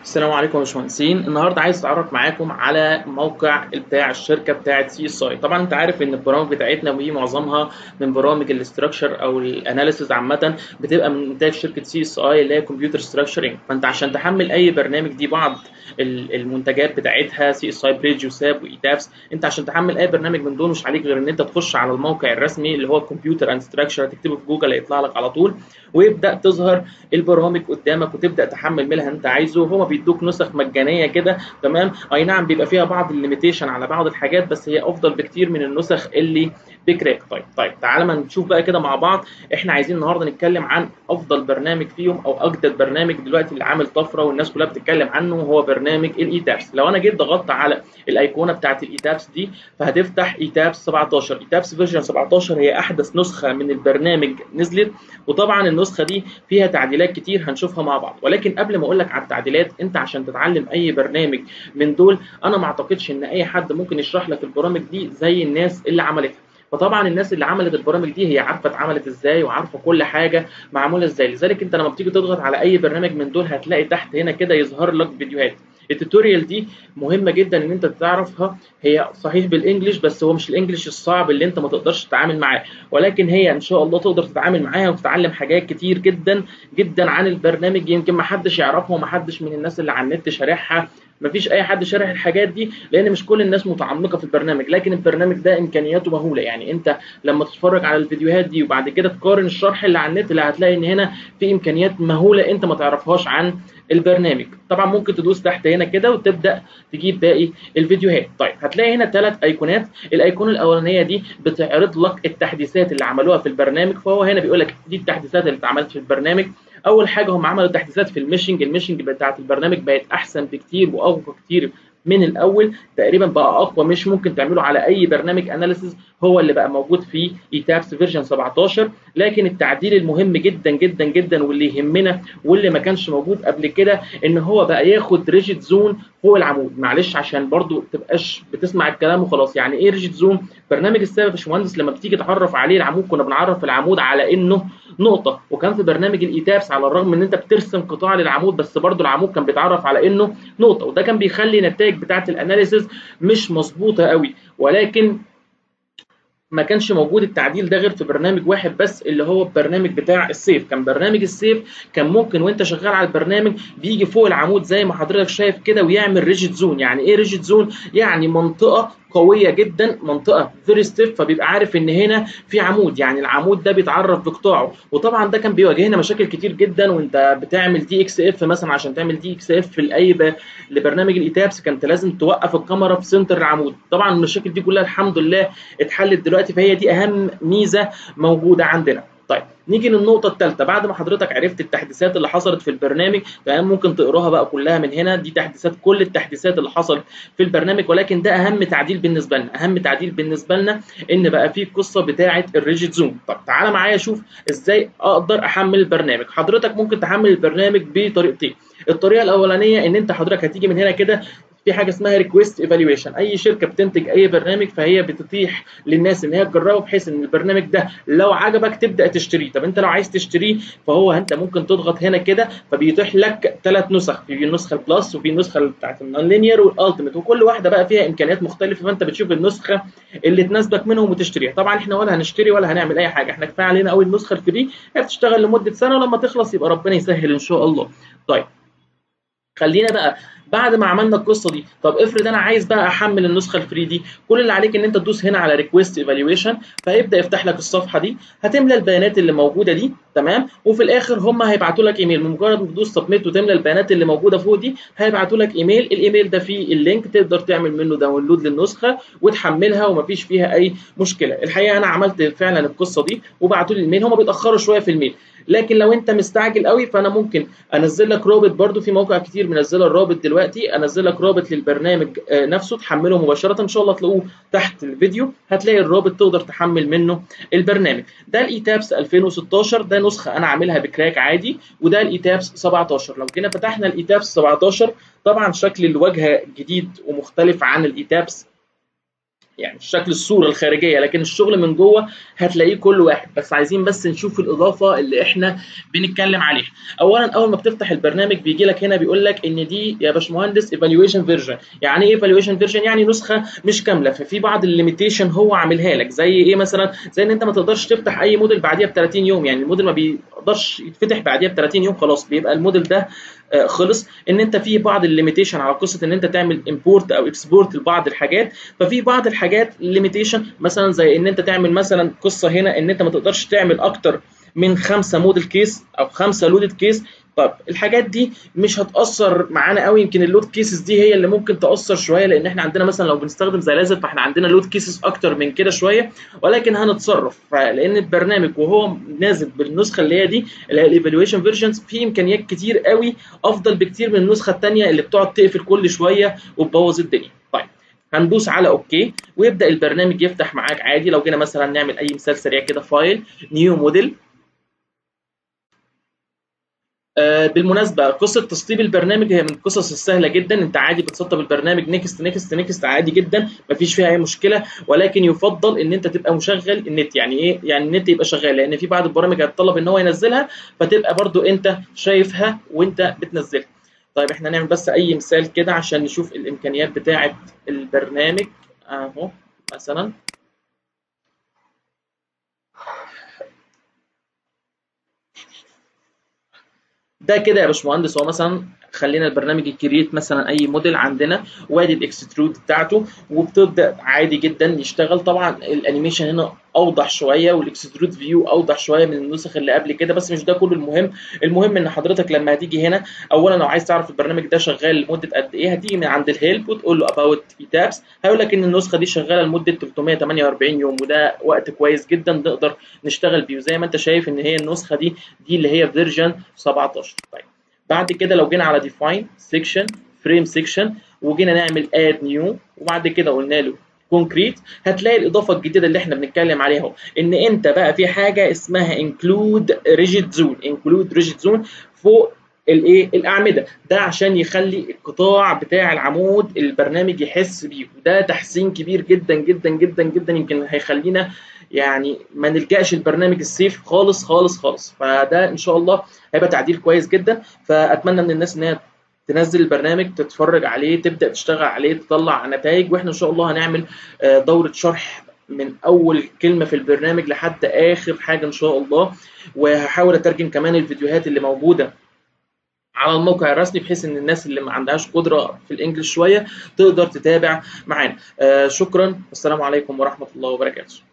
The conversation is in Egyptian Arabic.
السلام عليكم يا باشمهندسين النهارده عايز اتعرف معاكم على موقع بتاع الشركه بتاعه سي اس اي طبعا انت عارف ان البرامج بتاعتنا وهي معظمها من برامج الاستراكشر او الاناليسيز عامه بتبقى من انتاج شركه سي اس اي اللي هي كمبيوتر ستراكشرنج فانت عشان تحمل اي برنامج دي بعض المنتجات بتاعتها سي اس اي بريدج وساب وايتابس انت عشان تحمل اي برنامج من دول مش عليك غير ان انت تخش على الموقع الرسمي اللي هو كمبيوتر اند ستراكشر تكتبه في جوجل هيطلع لك على طول ويبدا تظهر البرامج قدامك وتبدا تحمل منها انت عايزه هما بيدوك نسخ مجانيه كده تمام اي نعم بيبقى فيها بعض الليميتيشن على بعض الحاجات بس هي افضل بكتير من النسخ اللي بكراك طيب طيب تعالى ما نشوف بقى كده مع بعض احنا عايزين النهارده نتكلم عن افضل برنامج فيهم او اجدد برنامج دلوقتي اللي عامل طفره والناس كلها بتتكلم عنه وهو برنامج الايتابس لو انا جيت ضغطت على الايقونه بتاعت الايتابس دي فهتفتح ايتابس 17 ايتابس فيرجن 17 هي احدث نسخه من البرنامج نزلت وطبعا النسخه دي فيها تعديلات كتير هنشوفها مع بعض ولكن قبل ما اقول لك على التعديلات انت عشان تتعلم اي برنامج من دول انا ما اعتقدش ان اي حد ممكن يشرح لك البرامج دي زي الناس اللي عملتها فطبعا الناس اللي عملت البرامج دي هي عارفه اتعملت ازاي وعارفه كل حاجه معموله ازاي لذلك انت لما بتيجي تضغط على اي برنامج من دول هتلاقي تحت هنا كده يظهر لك فيديوهات التوتوريال دي مهمه جدا ان انت تعرفها هي صحيح بالانجلش بس هو مش الانجليش الصعب اللي انت ما تقدرش تتعامل معاه ولكن هي ان شاء الله تقدر تتعامل معاها وتتعلم حاجات كتير جدا جدا عن البرنامج يمكن ما حدش يعرفها وما حدش من الناس اللي على النت شارحها مفيش اي حد شارح الحاجات دي لان مش كل الناس متعمقه في البرنامج لكن البرنامج ده امكانياته مهوله يعني انت لما تتفرج على الفيديوهات دي وبعد كده تقارن الشرح اللي على النت اللي هتلاقي ان هنا في امكانيات مهوله انت ما تعرفهاش عن البرنامج طبعا ممكن تدوس تحت هنا كده وتبدا تجيب باقي الفيديوهات طيب هتلاقي هنا ثلاث ايقونات الايقونه الاولانيه دي بتعرض لك التحديثات اللي عملوها في البرنامج فهو هنا بيقول لك دي التحديثات اللي اتعملت في البرنامج اول حاجه هم عملوا تحديثات في الميشنج الميشنج بتاعت البرنامج بقت احسن بكتير واقوى كتير من الاول تقريبا بقى اقوى مش ممكن تعمله على اي برنامج اناليسيز هو اللي بقى موجود في ايتابس فيرجن 17 لكن التعديل المهم جدا جدا جدا واللي يهمنا واللي ما كانش موجود قبل كده ان هو بقى ياخد ريجيت زون فوق العمود معلش عشان برضو تبقاش بتسمع الكلام وخلاص يعني ايه ريجيت زون برنامج السابق يا باشمهندس لما بتيجي تعرف عليه العمود كنا بنعرف العمود على انه نقطه وكان في برنامج الايتابس على الرغم ان انت بترسم قطاع للعمود بس برضو العمود كان بيتعرف على انه نقطه وده كان بيخلي النتائج بتاعه الاناليسيز مش مظبوطه قوي ولكن ما كانش موجود التعديل ده غير في برنامج واحد بس اللي هو البرنامج بتاع السيف كان برنامج السيف كان ممكن وانت شغال على البرنامج بيجي فوق العمود زي ما حضرتك شايف كده ويعمل ريجيت زون يعني ايه ريجيت زون يعني منطقه قويه جدا منطقه فيري ستيف فبيبقى عارف ان هنا في عمود يعني العمود ده بيتعرف بقطاعه وطبعا ده كان بيواجهنا مشاكل كتير جدا وانت بتعمل دي اكس اف مثلا عشان تعمل دي اكس اف لاي ب... لبرنامج الايتابس كانت لازم توقف الكاميرا في سنتر العمود طبعا المشاكل دي كلها الحمد لله اتحلت دلوقتي فهي دي اهم ميزه موجوده عندنا طيب نيجي للنقطة الثالثة بعد ما حضرتك عرفت التحديثات اللي حصلت في البرنامج تمام ممكن تقراها بقى كلها من هنا دي تحديثات كل التحديثات اللي حصلت في البرنامج ولكن ده أهم تعديل بالنسبة لنا أهم تعديل بالنسبة لنا إن بقى في القصة بتاعة الريجيت زوم طب تعالى معايا شوف إزاي أقدر أحمل البرنامج حضرتك ممكن تحمل البرنامج بطريقتين الطريقة الأولانية إن أنت حضرتك هتيجي من هنا كده في حاجه اسمها ريكويست ايفالويشن اي شركه بتنتج اي برنامج فهي بتتيح للناس ان هي تجربه بحيث ان البرنامج ده لو عجبك تبدا تشتريه طب انت لو عايز تشتريه فهو انت ممكن تضغط هنا كده فبيتيح لك ثلاث نسخ في النسخه البلس وفي النسخه بتاعت النون لينير والالتيميت وكل واحده بقى فيها امكانيات مختلفه فانت بتشوف النسخه اللي تناسبك منهم وتشتريها طبعا احنا ولا هنشتري ولا هنعمل اي حاجه احنا كفايه علينا قوي النسخه الفري هي بتشتغل لمده سنه ولما تخلص يبقى ربنا يسهل ان شاء الله طيب خلينا بقى بعد ما عملنا القصه دي طب افرض انا عايز بقى احمل النسخه الفري دي كل اللي عليك ان انت تدوس هنا على ريكويست ايفالويشن فهيبدا يفتح لك الصفحه دي هتملى البيانات اللي موجوده دي تمام وفي الاخر هم هيبعتوا لك ايميل بمجرد ما تدوس سبميت وتملى البيانات اللي موجوده فوق دي هيبعتوا لك ايميل الايميل ده فيه اللينك تقدر تعمل منه داونلود للنسخه وتحملها ومفيش فيها اي مشكله الحقيقه انا عملت فعلا القصه دي وبعتوا لي الايميل هم بيتاخروا شويه في الميل لكن لو انت مستعجل قوي فانا ممكن انزل لك رابط برده في موقع كتير منزله الرابط دلوقتي انزل لك رابط للبرنامج نفسه تحمله مباشره ان شاء الله تلاقوه تحت الفيديو هتلاقي الرابط تقدر تحمل منه البرنامج ده الايتابس 2016 ده نسخه انا عاملها بكراك عادي وده الايتابس 17 لو جينا فتحنا الايتابس 17 طبعا شكل الواجهه جديد ومختلف عن الايتابس يعني الشكل الصوره الخارجيه لكن الشغل من جوه هتلاقيه كل واحد بس عايزين بس نشوف الاضافه اللي احنا بنتكلم عليها اولا اول ما بتفتح البرنامج بيجي لك هنا بيقول لك ان دي يا باشمهندس ايفالويشن فيرجن يعني ايه ايفالويشن فيرجن يعني نسخه مش كامله ففي بعض الليميتيشن هو عاملها لك زي ايه مثلا زي ان انت ما تقدرش تفتح اي موديل بعديها ب 30 يوم يعني الموديل ما بيقدرش يتفتح بعديها ب 30 يوم خلاص بيبقى الموديل ده خلص ان انت في بعض الليميتيشن على قصه ان انت تعمل امبورت او اكسبورت لبعض الحاجات ففي بعض الحاجات ليميتيشن مثلا زي ان انت تعمل مثلا قصه هنا ان انت ما تقدرش تعمل اكتر من خمسه موديل كيس او خمسه لودد كيس طب الحاجات دي مش هتاثر معانا قوي يمكن اللود كيسز دي هي اللي ممكن تاثر شويه لان احنا عندنا مثلا لو بنستخدم زي لازم فاحنا عندنا لود كيسز اكتر من كده شويه ولكن هنتصرف لان البرنامج وهو نازل بالنسخه اللي هي دي اللي هي الايفالويشن فيرجنز في امكانيات كتير قوي افضل بكتير من النسخه الثانيه اللي بتقعد تقفل كل شويه وتبوظ الدنيا طيب هندوس على اوكي ويبدا البرنامج يفتح معاك عادي لو جينا مثلا نعمل اي مثال سريع كده فايل نيو موديل آه بالمناسبه قصه تسطيب البرنامج هي من القصص السهله جدا انت عادي بتسطب البرنامج نيكست نيكست نيكست عادي جدا مفيش فيها اي مشكله ولكن يفضل ان انت تبقى مشغل النت يعني ايه يعني النت يبقى شغال لان في بعض البرامج هتطلب ان هو ينزلها فتبقى برضو انت شايفها وانت بتنزلها طيب احنا نعمل بس اي مثال كده عشان نشوف الامكانيات بتاعه البرنامج اهو مثلا ده كده يا باشمهندس هو مثلا خلينا البرنامج يكريت مثلا اي موديل عندنا وادي الاكسترود بتاعته وبتبدا عادي جدا يشتغل طبعا الانيميشن هنا اوضح شويه والاكسترود فيو اوضح شويه من النسخ اللي قبل كده بس مش ده كله المهم المهم ان حضرتك لما هتيجي هنا اولا لو عايز تعرف البرنامج ده شغال لمده قد ايه هتيجي من عند الهيلب وتقول له اباوت تابس هيقول لك ان النسخه دي شغاله لمده 348 يوم وده وقت كويس جدا نقدر نشتغل بيه زي ما انت شايف ان هي النسخه دي دي اللي هي فيرجن 17 طيب بعد كده لو جينا على ديفاين سيكشن فريم سيكشن وجينا نعمل اد نيو وبعد كده قلنا له كونكريت هتلاقي الاضافه الجديده اللي احنا بنتكلم عليها اهو ان انت بقى في حاجه اسمها انكلود ريجيد زون انكلود ريجيد زون فوق الايه الاعمده ده عشان يخلي القطاع بتاع العمود البرنامج يحس بيه وده تحسين كبير جدا جدا جدا جدا يمكن هيخلينا يعني ما نلجاش البرنامج السيف خالص خالص خالص فده ان شاء الله هيبقى تعديل كويس جدا فاتمنى من الناس ان هي تنزل البرنامج تتفرج عليه تبدا تشتغل عليه تطلع نتائج واحنا ان شاء الله هنعمل دوره شرح من اول كلمه في البرنامج لحد اخر حاجه ان شاء الله وهحاول اترجم كمان الفيديوهات اللي موجوده على الموقع الرسمي بحيث ان الناس اللي ما عندهاش قدره في الانجليش شويه تقدر تتابع معانا آه شكرا والسلام عليكم ورحمه الله وبركاته